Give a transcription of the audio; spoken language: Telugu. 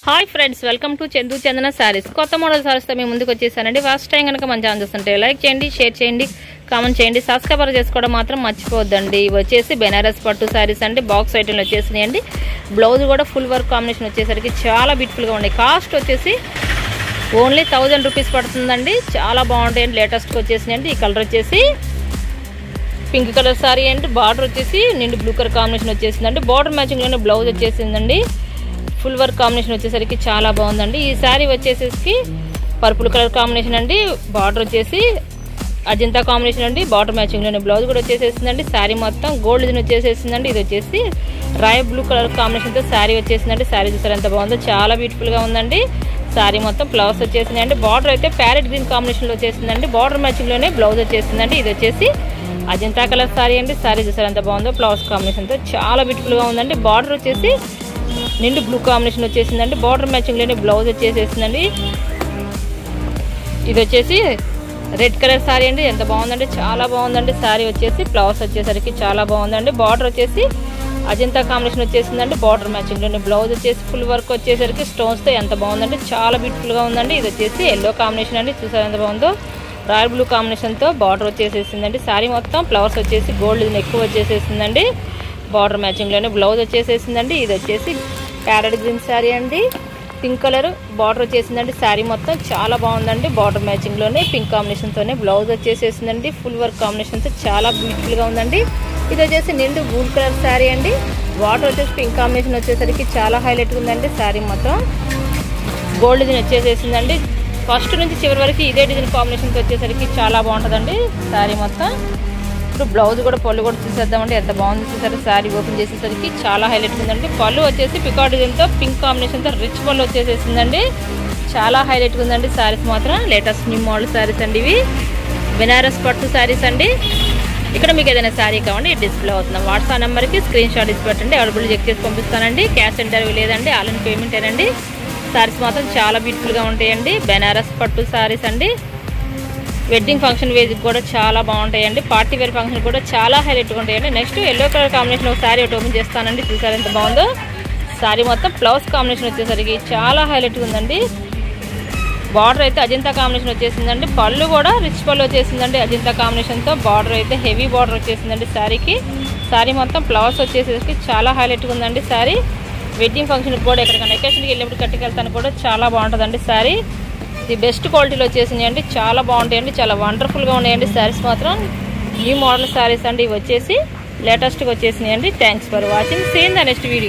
hi friends welcome to Chandu Chandana sarees కొత్త మోడల్ శారీస్తో మేము ముందుకు వచ్చేసానండి ఫస్ట్ టైం కనుక మన ఛానల్ చూస్తుంటే లైక్ చేయండి షేర్ చేయండి కామెంట్ చేయండి సబ్స్క్రైబర్ చేసుకోవడం మాత్రం మర్చిపోవద్దండి ఇవి వచ్చేసి బెనారస్ పట్టు శారీస్ అండి బాక్స్ ఐటెంలు వచ్చేసినాయండి బ్లౌజ్ కూడా ఫుల్ వర్క్ కాంబినేషన్ వచ్చేసరికి చాలా బ్యూటిఫుల్గా ఉన్నాయి కాస్ట్ వచ్చేసి ఓన్లీ థౌజండ్ రూపీస్ పడుతుందండి చాలా బాగుంటాయండి లేటెస్ట్గా వచ్చేసినాయండి ఈ కలర్ వచ్చేసి పింక్ కలర్ సారీ అండి బార్డర్ వచ్చేసి నిండు బ్లూ కలర్ కాంబినేషన్ వచ్చేసిందండి బార్డర్ మ్యాచింగ్లోనే బ్లౌజ్ వచ్చేసిందండి ఫుల్ వర్క్ కాంబినేషన్ వచ్చేసరికి చాలా బాగుందండి ఈ శారీ వచ్చేసేసి పర్పుల్ కలర్ కాంబినేషన్ అండి బార్డర్ వచ్చేసి అజంతా కాంబినేషన్ అండి బార్డర్ మ్యాచింగ్లోనే బ్లౌజ్ కూడా వచ్చేసేసిందండి శారీ మొత్తం గోల్డ్ దీని వచ్చేసేసిందండి ఇది వచ్చేసి రాయల్ బ్లూ కలర్ కాంబినేషన్తో శారీ వచ్చేసిందండి శారీ చూసారు ఎంత బాగుందో చాలా బ్యూటిఫుల్గా ఉందండి శారీ మొత్తం ఫ్లవర్స్ వచ్చేసిందండి బార్డర్ అయితే ప్యారెట్ గ్రీన్ కాంబినేషన్లో వచ్చేసిందండి బార్డర్ మ్యాచింగ్లోనే బ్లౌజ్ వచ్చేసిందండి ఇది వచ్చేసి అజంతా కలర్ శారీ అండి శారీ చూసారు ఎంత బాగుందో ఫ్లవర్స్ కాంబినేషన్తో చాలా బ్యూటిఫుల్గా ఉందండి బార్డర్ వచ్చేసి నిండు బ్లూ కాంబినేషన్ వచ్చేసిందండి బార్డర్ మ్యాచింగ్లోనే బ్లౌజ్ వచ్చేసేసిందండి ఇది వచ్చేసి రెడ్ కలర్ శారీ అండి ఎంత బాగుందండి చాలా బాగుందండి శారీ వచ్చేసి ఫ్లవర్స్ వచ్చేసరికి చాలా బాగుందండి బార్డర్ వచ్చేసి అజంతా కాంబినేషన్ వచ్చేసిందండి బార్డర్ మ్యాచింగ్లోనే బ్లౌజ్ వచ్చేసి ఫుల్ వర్క్ వచ్చేసరికి స్టోన్స్తో ఎంత బాగుందండి చాలా బ్యూటిఫుల్గా ఉందండి ఇది వచ్చేసి ఎల్లో కాంబినేషన్ అండి చూసారు ఎంత బాగుందో రాయల్ బ్లూ కాంబినేషన్తో బార్డర్ వచ్చేసేసిందండి శారీ మొత్తం ఫ్లవర్స్ వచ్చేసి గోల్డ్ ఎక్కువ వచ్చేసేసిందండి బార్డర్ మ్యాచింగ్లోనే బ్లౌజ్ వచ్చేసేసిందండి ఇది వచ్చేసి ప్యారెట్ గ్రీన్ శారీ అండి పింక్ కలర్ బార్డర్ వచ్చేసిందండి శారీ మొత్తం చాలా బాగుందండి బార్డర్ మ్యాచింగ్లోనే పింక్ కాంబినేషన్తోనే బ్లౌజ్ వచ్చేసేసిందండి ఫుల్ వర్క్ కాంబినేషన్తో చాలా బ్యూటిఫుల్గా ఉందండి ఇది వచ్చేసి నిండు గూల్ కలర్ శారీ అండి బార్డర్ వచ్చేసి పింక్ కాంబినేషన్ వచ్చేసరికి చాలా హైలైట్ ఉందండి శారీ మొత్తం గోల్డ్ డిజైన్ వచ్చేసేసిందండి ఫస్ట్ నుంచి చివరి వరకు ఇదే డిజైన్ కాంబినేషన్తో వచ్చేసరికి చాలా బాగుంటుందండి శారీ మొత్తం ఇప్పుడు బ్లౌజ్ కూడా పళ్ళు కూడా చూసేద్దామండి ఎంత బాగుంది చూసారు శారీ ఓపెన్ చేసేసరికి చాలా హైలైట్ ఉందండి పళ్ళు వచ్చేసి పికా డిజైన్తో పింక్ కాంబినేషన్తో రిచ్ పళ్ళు వచ్చేసేసిందండి చాలా హైలైట్ ఉందండి శారీస్ మాత్రం లేటెస్ట్ న్యూ మోడల్ శారీస్ అండి ఇవి బెనారస్ పట్టు శారీస్ అండి ఇక్కడ మీకు ఏదైనా శారీ కావండి డిస్ప్లే అవుతుంది వాట్సాప్ నెంబర్కి స్క్రీన్ షాట్ ఇచ్చి పెట్టండి అవైలబుల్ చెక్ చేసి పంపిస్తానండి క్యాష్ ఇంటర్వ్యూ లేదండి ఆన్లైన్ పేమెంట్ ఏనండి శారీస్ మాత్రం చాలా బ్యూటిఫుల్గా ఉంటాయండి బెనారస్ పట్టు శారీస్ అండి వెడ్డింగ్ ఫంక్షన్ వేజ్ కూడా చాలా బాగుంటాయండి పార్టీ వేర్ ఫంక్షన్ కూడా చాలా హైలైట్గా ఉంటాయండి నెక్స్ట్ ఎల్లో కలర్ కాంబినేషన్ ఒక శారీ ఒకటి ఓపెన్ చేస్తానండి చూసారు ఎంత బాగుందో శారీ మొత్తం బ్లౌజ్ కాంబినేషన్ వచ్చేసరికి చాలా హైలైట్గా ఉందండి బార్డర్ అయితే అజంతా కాంబినేషన్ వచ్చేసిందండి పళ్ళు కూడా రిచ్ పళ్ళు వచ్చేసిందండి అజంతా కాంబినేషన్తో బార్డర్ అయితే హెవీ బార్డర్ వచ్చేసిందండి శారీకి శారీ మొత్తం ఫ్లవర్స్ వచ్చేసరికి చాలా హైలైట్గా ఉందండి శారీ వెడ్డింగ్ ఫంక్షన్కి కూడా ఎక్కడికైనా ఎకేషన్కి వెళ్ళినప్పుడు కట్టుకెళ్తాను కూడా చాలా బాగుంటుందండి శారీ ఇది బెస్ట్ క్వాలిటీలో వచ్చేసినాయండి చాలా బాగుంటాయండి చాలా వండర్ఫుల్గా ఉన్నాయండి శారీస్ మాత్రం న్యూ మోడల్ శారీస్ అండి ఇవి వచ్చేసి లేటెస్ట్గా వచ్చేసినాయండి thanks for watching same the next video